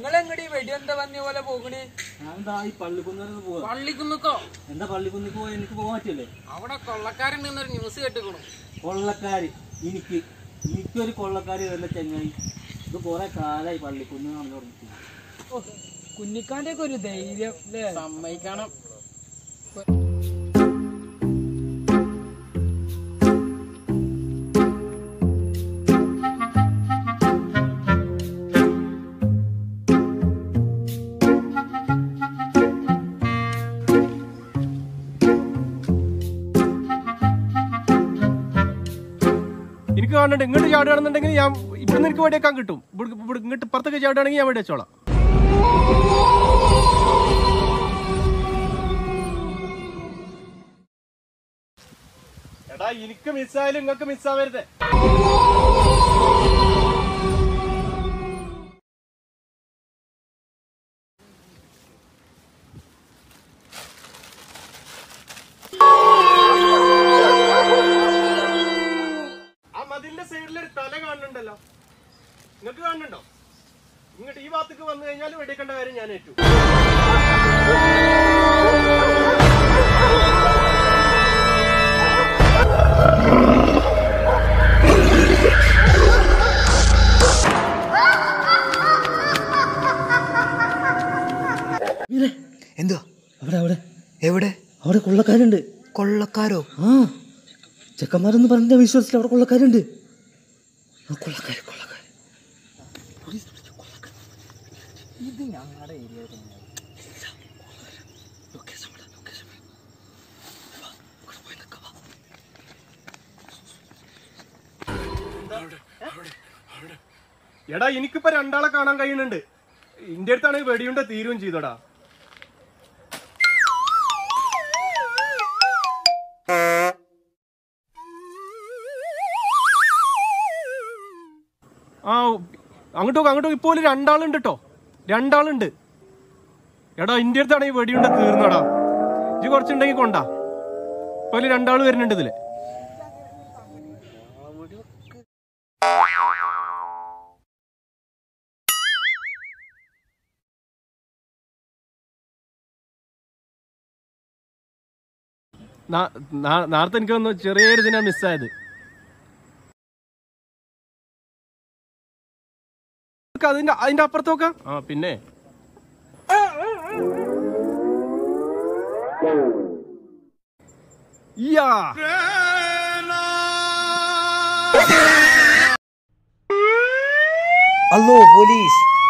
നിങ്ങളെങ്ങടി വെടി എന്താ വന്നിയ പോലെ പോകണേ ഞാൻ എന്താ ഈ പള്ളിക്കുന്നിൽ പോവാ പള്ളിക്കുന്നിക്കോ എന്താ പള്ളിക്കുന്നിൽ പോവാ എനിക്ക് പോകാൻ പറ്റില്ലേ അവിടെ കൊള്ളക്കാരുണ്ടെന്നൊരു ന്യൂസ് കേട്ടിക്കണു കൊള്ളക്കാര് എനിക്ക് എനിക്കൊരു കൊള്ളക്കാര് വരുന്ന ചെങ്ങായി ഇത് കുറെ കാലായി പള്ളിക്കുന്ന് നടന്നു തുടങ്ങിയിട്ട് കുഞ്ഞിക്കാന്റെ ഒക്കെ ഒരു ധൈര്യം അല്ലേ സമ്മതിക്കണം എനിക്ക് കാണുന്നുണ്ട് ഇങ്ങോട്ട് ചാടുകയാണെന്നുണ്ടെങ്കിൽ ഞാൻ ഇവിടുന്ന് എനിക്ക് വെടിയേക്കാൻ കിട്ടും ഇവിടെ- ഇവിടെ ഇങ്ങോട്ട് പുറത്തേക്ക് ചാടുകയാണെങ്കിൽ ഞാൻ വെടിവെച്ചോളാം എടാ എനിക്ക് മിസ്സായാലും നിങ്ങൾക്ക് മിസ്സാവരുത് ആ മതിലിന്റെ സൈഡിൽ ഒരു തല കാണുന്നുണ്ടല്ലോ നിങ്ങൾക്ക് കാണുന്നുണ്ടോ ഇങ്ങോട്ട് ഈ ഭാഗത്തേക്ക് വന്നു കഴിഞ്ഞാൽ വെടിയേക്കേണ്ട കാര്യം ഞാൻ ഏറ്റു എന്തോ അവിടെ അവിടെ എവിടെ അവിടെ കൊള്ളക്കാരുണ്ട് കൊള്ളക്കാരോ ആ ചെക്കന്മാരെന്ന് പറഞ്ഞ വിശ്വസിച്ചില്ല അവിടെ കൊള്ളക്കാരുണ്ട് ആ കൊള്ളക്കാര് കൊള്ളക്കാര് എടാ എനിക്കിപ്പോ രണ്ടാളെ കാണാൻ കഴിയുന്നുണ്ട് ഇന്റെ അടുത്താണെങ്കിൽ വെടിയുണ്ട തീരുകയും ചെയ്തോടാ ആ അങ്ങോട്ട് നോക്ക് അങ്ങോട്ട് നോക്ക് ഇപ്പോൾ രണ്ടാളുണ്ട് കേട്ടോ രണ്ടാളുണ്ട് എടാ ഇന്റെ അടുത്താണെങ്കിൽ വെടിയുണ്ട തീർന്നടാ ഇജ്ജ് കുറച്ചുണ്ടെങ്കിൽ കൊണ്ടാ ഇപ്പോൾ രണ്ടാൾ വരുന്നുണ്ട് ഇതില് നാ- നാ- നേരത്തെ എനിക്ക് ഒന്ന് ചെറിയൊരു ഇതിനാ മിസ്സായത് അതിന്റെ അതിന്റെ അപ്പുറത്ത് നോക്കാം ആ പിന്നെ യാ അല്ലോ പോലീസ്